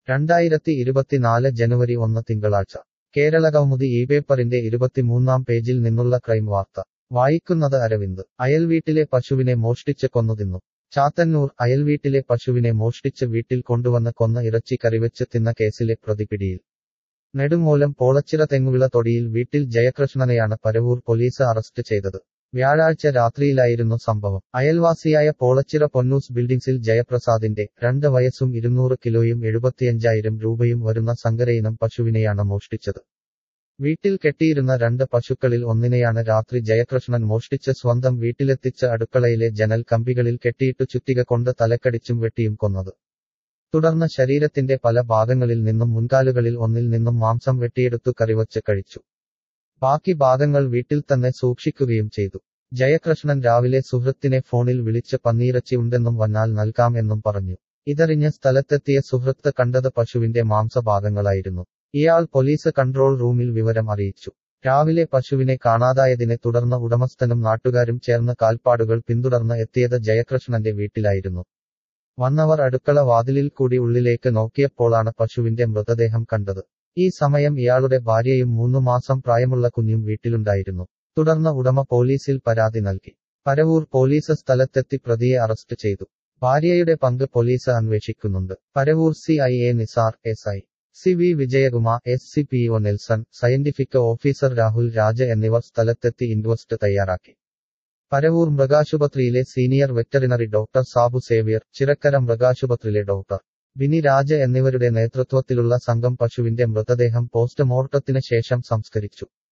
രണ്ടായിരത്തി ഇരുപത്തിനാല് ജനുവരി ഒന്ന് തിങ്കളാഴ്ച കേരളകൗമുദി ഈ പേപ്പറിന്റെ ഇരുപത്തിമൂന്നാം പേജിൽ നിന്നുള്ള ക്രൈം വാർത്ത വായിക്കുന്നത് അരവിന്ദ് അയൽവീട്ടിലെ പശുവിനെ മോഷ്ടിച്ച് കൊന്നു തിന്നു ചാത്തന്നൂർ അയൽവീട്ടിലെ പശുവിനെ മോഷ്ടിച്ച് വീട്ടിൽ കൊണ്ടുവന്ന് കൊന്ന ഇറച്ചി കറിവെച്ച് തിന്ന കേസിലെ പ്രതി പിടിയിൽ നെടുങ്ങോലം പോളച്ചിറ തെങ്ങുവിള തൊടിയിൽ വീട്ടിൽ ജയകൃഷ്ണനെയാണ് പരവൂർ പോലീസ് അറസ്റ്റ് ചെയ്തത് വ്യാഴാഴ്ച രാത്രിയിലായിരുന്നു സംഭവം അയൽവാസിയായ പോളച്ചിറ പൊന്നൂസ് ബിൽഡിംഗ്സിൽ ജയപ്രസാദിന്റെ രണ്ട് വയസ്സും ഇരുന്നൂറ് കിലോയും എഴുപത്തിയഞ്ചായിരം രൂപയും വരുന്ന സങ്കരയിനം പശുവിനെയാണ് മോഷ്ടിച്ചത് വീട്ടിൽ കെട്ടിയിരുന്ന രണ്ട് പശുക്കളിൽ ഒന്നിനെയാണ് രാത്രി ജയകൃഷ്ണൻ മോഷ്ടിച്ച് സ്വന്തം വീട്ടിലെത്തിച്ച് അടുക്കളയിലെ ജനൽ കമ്പികളിൽ കെട്ടിയിട്ടു ചുറ്റിക കൊണ്ട് തലക്കടിച്ചും വെട്ടിയും കൊന്നത് തുടർന്ന് ശരീരത്തിന്റെ പല ഭാഗങ്ങളിൽ നിന്നും മുൻകാലുകളിൽ ഒന്നിൽ നിന്നും മാംസം വെട്ടിയെടുത്തു കറിവച്ച് കഴിച്ചു ബാക്കി ഭാഗങ്ങൾ വീട്ടിൽ തന്നെ സൂക്ഷിക്കുകയും ചെയ്തു ജയകൃഷ്ണൻ രാവിലെ സുഹൃത്തിനെ ഫോണിൽ വിളിച്ച് പന്നീറച്ചി ഉണ്ടെന്നും വന്നാൽ നൽകാം എന്നും പറഞ്ഞു ഇതറിഞ്ഞ് സ്ഥലത്തെത്തിയ സുഹൃത്ത് കണ്ടത് പശുവിന്റെ മാംസഭാഗങ്ങളായിരുന്നു ഇയാൾ പോലീസ് കൺട്രോൾ റൂമിൽ വിവരം അറിയിച്ചു രാവിലെ പശുവിനെ കാണാതായതിനെ തുടർന്ന് ഉടമസ്ഥനും നാട്ടുകാരും ചേർന്ന് കാൽപ്പാടുകൾ പിന്തുടർന്ന് എത്തിയത് ജയകൃഷ്ണന്റെ വീട്ടിലായിരുന്നു വന്നവർ അടുക്കള വാതിലിൽ കൂടി ഉള്ളിലേക്ക് നോക്കിയപ്പോഴാണ് പശുവിന്റെ മൃതദേഹം കണ്ടത് ഈ സമയം ഇയാളുടെ ഭാര്യയും മൂന്നു മാസം പ്രായമുള്ള കുഞ്ഞും വീട്ടിലുണ്ടായിരുന്നു തുടർന്ന് ഉടമ പോലീസിൽ പരാതി നൽകി പരവൂർ പോലീസ് സ്ഥലത്തെത്തി പ്രതിയെ അറസ്റ്റ് ചെയ്തു ഭാര്യയുടെ പങ്ക് പോലീസ് അന്വേഷിക്കുന്നുണ്ട് Paravur C I A Nisar S I C V Vijayakumar S C P O Nelson scientific officer Rahul Raja എന്നിവർ സ്ഥലത്തെത്തി ഇൻക്വസ്റ്റ് തയ്യാറാക്കി പരവൂർ മൃഗാശുപത്രിയിലെ senior veterinary doctor Sabu Xavier Chirakkara മൃഗാശുപത്രിയിലെ ഡോക്ടർ ബിനി രാജ എന്നിവരുടെ നേതൃത്വത്തിലുള്ള സംഘം പശുവിന്റെ മൃതദേഹം പോസ്റ്റ്മോർട്ടത്തിന് ശേഷം സംസ്കരിച്ചു